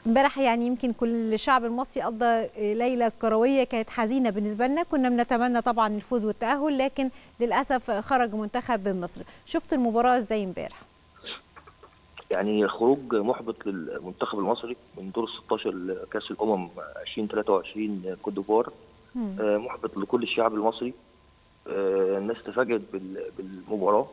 امبارح يعني يمكن كل الشعب المصري قضى ليله كرويه كانت حزينه بالنسبه لنا كنا بنتمنى طبعا الفوز والتاهل لكن للاسف خرج منتخب مصر شفت المباراه ازاي امبارح يعني خروج محبط للمنتخب المصري من دور 16 لكاس الامم 2023 كوت ديفوار محبط لكل الشعب المصري الناس تفاجئت بالمباراه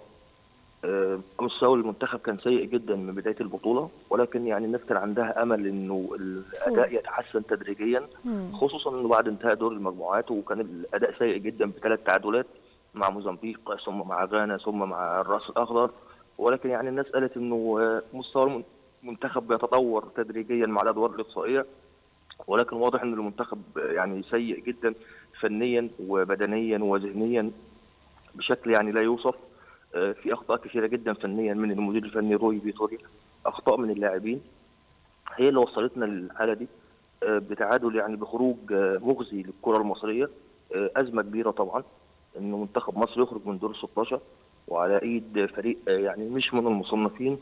مستوى المنتخب كان سيء جدا من بدايه البطوله ولكن يعني الناس كان عندها امل انه الاداء يتحسن تدريجيا خصوصا انه بعد انتهاء دور المجموعات وكان الاداء سيء جدا بثلاث تعادلات مع موزمبيق ثم مع غانا ثم مع الراس الاخضر ولكن يعني الناس قالت انه مستوى المنتخب بيتطور تدريجيا مع الادوار الاقصائيه ولكن واضح ان المنتخب يعني سيء جدا فنيا وبدنيا وذهنيا بشكل يعني لا يوصف في اخطاء كثيره جدا فنيا من المدير الفني روي فيتوريا اخطاء من اللاعبين هي اللي وصلتنا للحاله دي بتعادل يعني بخروج مخزي للكره المصريه ازمه كبيره طبعا انه منتخب مصر يخرج من دور 16 وعلى ايد فريق يعني مش من المصنفين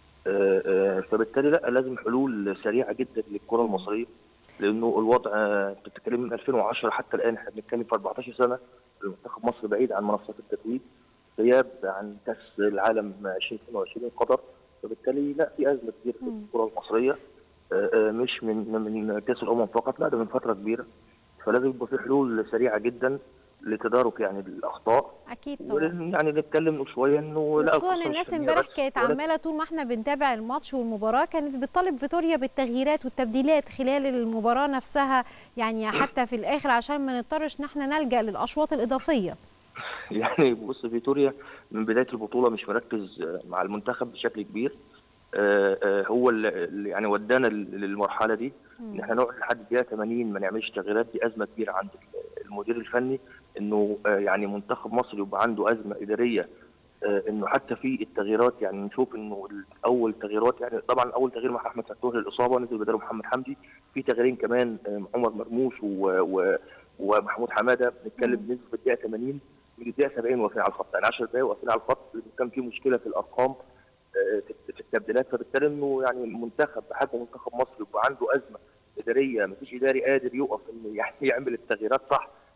فبالتالي لا لازم حلول سريعه جدا للكره المصريه لانه الوضع بتتكلم من 2010 حتى الان احنا بنتكلم في 14 سنه المنتخب مصر بعيد عن منصات التتويج غياب عن كاس العالم 2022 قطر فبالتالي لا في ازمه كبيره في الكره المصريه مش من من كاس الامم فقط لا ده من فتره كبيره فلازم يبقى في حلول سريعه جدا لتدارك يعني الاخطاء اكيد طبعا يعني نتكلم شويه انه لا خصوصا الناس امبارح كانت عماله طول ما احنا بنتابع الماتش والمباراه كانت بتطالب فيتوريا بالتغييرات والتبديلات خلال المباراه نفسها يعني حتى في الاخر عشان ما نضطرش ان احنا نلجا للاشواط الاضافيه يعني بص فيتوريا من بدايه البطوله مش مركز مع المنتخب بشكل كبير هو اللي يعني ودانا للمرحله دي ان احنا نقعد لحد الدقيقه 80 ما نعملش تغييرات دي ازمه كبيره عند المدير الفني انه يعني منتخب مصر يبقى عنده ازمه اداريه انه حتى في التغييرات يعني نشوف انه اول تغييرات يعني طبعا اول تغيير مع احمد فتوح للاصابه نزل بداله محمد حمدي في تغييرين كمان عمر مرموش ومحمود حماده بنتكلم بنسبه الدقيقه 80 من الدقيقه 70 واقفين على الخط يعني 10 دقائق واقفين على الخط كان في مشكله في الارقام في التبديلات فبالتالي انه يعني المنتخب بحجم منتخب مصر يبقى عنده ازمه اداريه ما فيش اداري قادر يقف انه يعني يعمل التغييرات صح